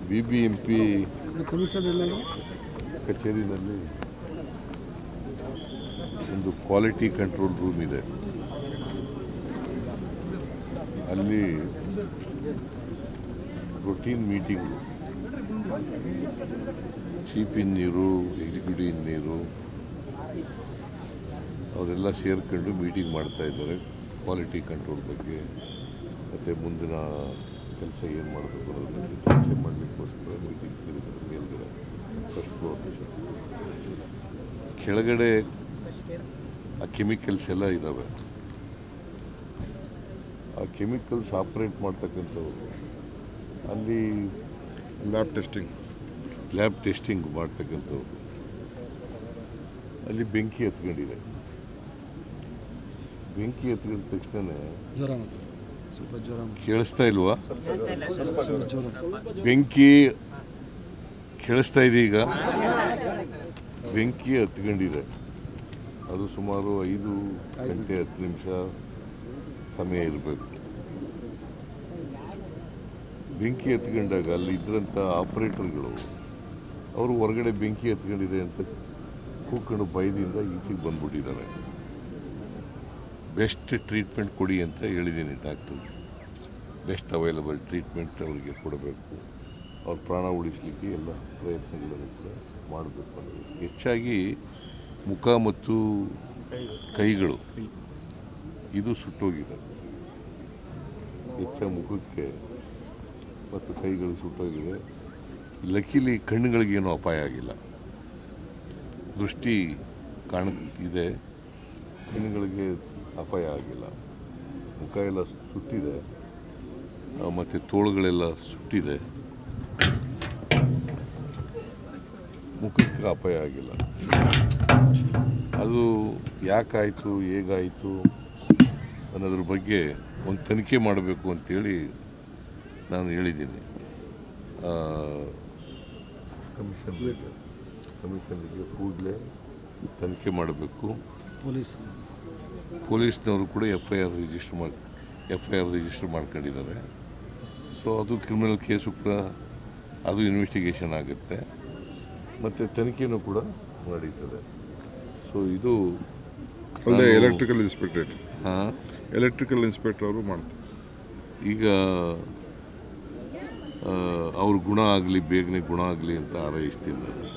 B B M P commissioner ಎಲ್ಲ ಕಚೇರಿನಲ್ಲಿ ಒಂದು ಕ್ವಾಲಿಟಿ ಕಂಟ್ರೋಲ್ ರೂಮ್ ಇದೆ ಅಲ್ಲಿ routine meeting chief engineer executive engineer ಅವರೆಲ್ಲ ಸೇರ್ಕೊಂಡು ಮೀಟಿಂಗ್ ಮಾಡ್ತಾ ಇದ್ದಾರೆ ಕ್ವಾಲಿಟಿ ಕಂಟ್ರೋಲ್ ಬಗ್ಗೆ ಮತ್ತು ಮುಂದಿನ ಕೆಲಸ ಏನು ಮಾಡಬೇಕು ಅನ್ನೋದ್ರ ಬಗ್ಗೆ ಚರ್ಚೆ ಮಾಡಲಿಕ್ಕೋಸ್ಕರ ಮೀಟಿಂಗ್ ಕರೀತಾರೆ ಮೇಲ್ಗಡೆ ಫಸ್ಟ್ ಫ್ಲೋರ್ ಕೆಳಗಡೆ ಆ ಕೆಮಿಕಲ್ಸ್ ಎಲ್ಲ ಇದ್ದಾವೆ ಆ ಕೆಮಿಕಲ್ಸ್ ಆಪ್ರೇಟ್ ಮಾಡ್ತಕ್ಕಂಥವ್ರು ಅಲ್ಲಿ ಲ್ಯಾಬ್ ಟೆಸ್ಟಿಂಗ್ ಲ್ಯಾಬ್ ಟೆಸ್ಟಿಂಗ್ ಮಾಡ್ತಕ್ಕಂಥವ್ರು ಅಲ್ಲಿ ಬೆಂಕಿ ಹತ್ಕೊಂಡಿದೆ ಬೆಂಕಿ ಹತ್ಕೊಂಡ ತಕ್ಷಣ ಜ್ವರ ಮಾತ್ರ ಸ್ವಲ್ಪ ಜ್ವರ ಮಾತ್ರ. ಕೇಳಿಸ್ತಾ ಇಲ್ವಾ ಸ್ವಲ್ಪ ಜ್ವರ ಬೆಂಕಿ ಕೇಳಿಸ್ತಾ ಇದೆ ಈಗ ಬೆಂಕಿ ಹತ್ಕೊಂಡಿದೆ ಅದು ಸುಮಾರು ಐದು ಗಂಟೆ ಹತ್ತು ನಿಮಿಷ ಸಮಯ ಇರಬೇಕು ಬೆಂಕಿ ಹತ್ಕೊಂಡಾಗ ಅಲ್ಲಿ ಇದ್ರಂಥ ಆಪರೇಟರ್ಗಳು ಅವರು ಹೊರಗಡೆ ಬೆಂಕಿ ಹತ್ಕೊಂಡಿದೆ ಅಂತ ಕೂಕೊಂಡು ಭಯದಿಂದ ಈಚೆಗೆ ಬಂದ್ಬಿಟ್ಟಿದ್ದಾರೆ ಬೆಸ್ಟ್ ಟ್ರೀಟ್ಮೆಂಟ್ ಕೊಡಿ ಅಂತ ಹೇಳಿದ್ದೀನಿ ಡಾಕ್ಟರ್ ಬೆಸ್ಟ್ ಅವೈಲಬಲ್ ಟ್ರೀಟ್ಮೆಂಟ್ ಅವರಿಗೆ ಕೊಡಬೇಕು ಅವ್ರ ಪ್ರಾಣ ಉಳಿಸಲಿಕ್ಕೆ ಎಲ್ಲ ಪ್ರಯತ್ನಗಳನ್ನು ಕೂಡ ಮಾಡಬೇಕು ಅನ್ನೋದು ಹೆಚ್ಚಾಗಿ ಮುಖ ಮತ್ತು ಕೈಗಳು ಇದು ಸುಟ್ಟೋಗಿದೆ ಹೆಚ್ಚಾಗಿ ಮುಖಕ್ಕೆ ಮತ್ತು ಕೈಗಳು ಸುಟ್ಟೋಗಿದೆ ಲಕಿಲಿ ಕಣ್ಣುಗಳಿಗೇನು ಅಪಾಯ ಆಗಿಲ್ಲ ದೃಷ್ಟಿ ಕಾಣ ಇದೆ ಕಣ್ಣುಗಳಿಗೆ ಅಪಾಯ ಆಗಿಲ್ಲ ಮುಖ ಎಲ್ಲ ಸುಟ್ಟಿದೆ ಆ, ಮತ್ತೆ ತೋಳುಗಳೆಲ್ಲ ಸುಟ್ಟಿದೆ ಮುಖಕ್ಕೆ ಅಪಾಯ ಆಗಿಲ್ಲ ಅದು ಯಾಕಾಯಿತು ಹೇಗಾಯಿತು ಅನ್ನೋದ್ರ ಬಗ್ಗೆ ಒಂದು ತನಿಖೆ ಮಾಡಬೇಕು ಅಂತೇಳಿ ನಾನು ಹೇಳಿದ್ದೀನಿ ಕಮಿಷನ್ ಕಮಿಷನ್ಗೆ ಕೂಡಲೇ ತನಿಖೆ ಮಾಡಬೇಕು ಪೊಲೀಸ್ ಪೊಲೀಸ್ನವರು ಕೂಡ ಎಫ್ ಐ ಆರ್ ರಿಜಿಸ್ಟರ್ ಮಾಡಿ ಎಫ್ ಐ ಆರ್ ರಿಜಿಸ್ಟರ್ ಮಾಡ್ಕೊಂಡಿದ್ದಾರೆ ಸೊ ಅದು ಕ್ರಿಮಿನಲ್ ಕೇಸು ಕೂಡ ಅದು ಇನ್ವೆಸ್ಟಿಗೇಷನ್ ಆಗುತ್ತೆ ಮತ್ತು ತನಿಖೆನೂ ಕೂಡ ನಡೀತದೆ ಸೊ ಇದು ಅಲ್ಲದೆ ನಾನು- ಎಲೆಕ್ಟ್ರಿಕಲ್ ಇನ್ಸ್ಪೆಕ್ಟರೇಟ್ ಹಾಂ ಎಲೆಕ್ಟ್ರಿಕಲ್ ಇನ್ಸ್ಪೆಕ್ಟರ್ ಅವರು ಮಾಡ್ತಾರೆ ಈಗ ಆ, ಅವ್ರ ಗುಣ ಆಗಲಿ ಬೇಗನೆ ಗುಣ ಆಗಲಿ ಅಂತ ಹಾರೈಸ್ತೀನಿ ನಾನು